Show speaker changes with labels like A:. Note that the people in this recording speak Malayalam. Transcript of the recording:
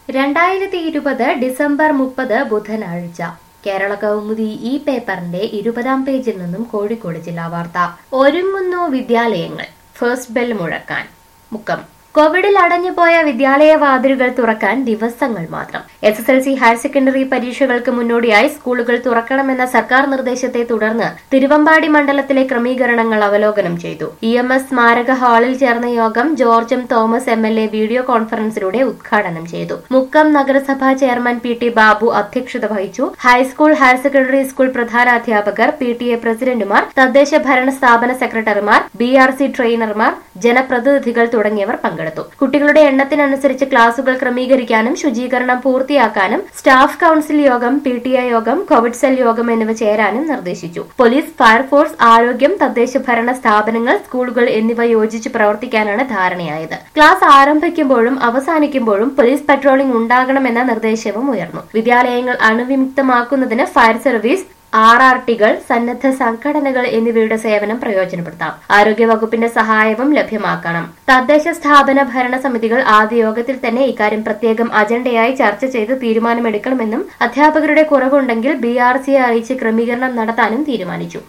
A: രണ്ടായിരത്തി ഇരുപത് ഡിസംബർ മുപ്പത് ബുധനാഴ്ച കേരള കൗമുദി ഈ പേപ്പറിന്റെ ഇരുപതാം പേജിൽ നിന്നും കോഴിക്കോട് ജില്ലാ വാർത്ത ഒരുങ്ങുന്നു വിദ്യാലയങ്ങൾ ഫസ്റ്റ് ബെൽ മുഴക്കാൻ മുക്കം കോവിഡിൽ അടഞ്ഞുപോയ വിദ്യാലയ വാതിലുകൾ തുറക്കാൻ ദിവസങ്ങൾ മാത്രം S S L C higher secondary പരീക്ഷകൾക്ക് മുന്നോടിയായി സ്കൂളുകൾ തുറക്കണമെന്ന സർക്കാർ നിർദ്ദേശത്തെ തുടർന്ന് തിരുവമ്പാടി മണ്ഡലത്തിലെ ക്രമീകരണങ്ങൾ അവലോകനം ചെയ്തു ഇ എം എസ് സ്മാരക ഹാളിൽ ചേർന്ന യോഗം George M Thomas M L A video കോൺഫറൻസിലൂടെ ഉദ്ഘാടനം ചെയ്തു മുക്കം നഗരസഭാ ചെയർമാൻ പി ടി ബാബു അധ്യക്ഷത വഹിച്ചു ഹൈസ്കൂൾ ഹയർ സെക്കൻഡറി സ്കൂൾ പ്രധാനാധ്യാപകർ പി ടി എ പ്രസിഡന്റുമാർ തദ്ദേശ ഭരണ സ്ഥാപന സെക്രട്ടറിമാർ ബി ആർ സി ട്രെയിനർമാർ ജനപ്രതിനിധികൾ തുടങ്ങിയവർ പങ്കെടുത്തു കുട്ടികളുടെ എണ്ണത്തിനനുസരിച്ച് ക്ലാസുകൾ ക്രമീകരിക്കാനും ശുചീകരണം പൂർത്തിയാക്കാനും സ്റ്റാഫ് കൌൺസിൽ യോഗം പി ടി ഐ യോഗം കോവിഡ് സെൽ യോഗം എന്നിവ ചേരാനും നിർദ്ദേശിച്ചു പോലീസ് ഫയർഫോഴ്സ് ആരോഗ്യം തദ്ദേശ ഭരണ സ്ഥാപനങ്ങൾ സ്കൂളുകൾ എന്നിവ യോജിച്ച് പ്രവർത്തിക്കാനാണ് ധാരണയായത് ക്ലാസ് ആരംഭിക്കുമ്പോഴും അവസാനിക്കുമ്പോഴും പോലീസ് പട്രോളിംഗ് ഉണ്ടാകണമെന്ന നിർദ്ദേശവും ഉയർന്നു വിദ്യാലയങ്ങൾ അണുവിമുക്തമാക്കുന്നതിന് ഫയർ സർവീസ് ആർ ആർ ടികൾ സന്നദ്ധ സംഘടനകൾ എന്നിവയുടെ സേവനം പ്രയോജനപ്പെടുത്താം ആരോഗ്യ വകുപ്പിന്റെ സഹായവും ലഭ്യമാക്കണം തദ്ദേശ സ്ഥാപന ഭരണ സമിതികൾ ആദ്യ യോഗത്തിൽ തന്നെ ഇക്കാര്യം പ്രത്യേകം അജണ്ടയായി ചർച്ച ചെയ്ത് തീരുമാനമെടുക്കണമെന്നും അധ്യാപകരുടെ കുറവുണ്ടെങ്കിൽ ബി ആർ സിയെ അറിയിച്ച് ക്രമീകരണം നടത്താനും തീരുമാനിച്ചു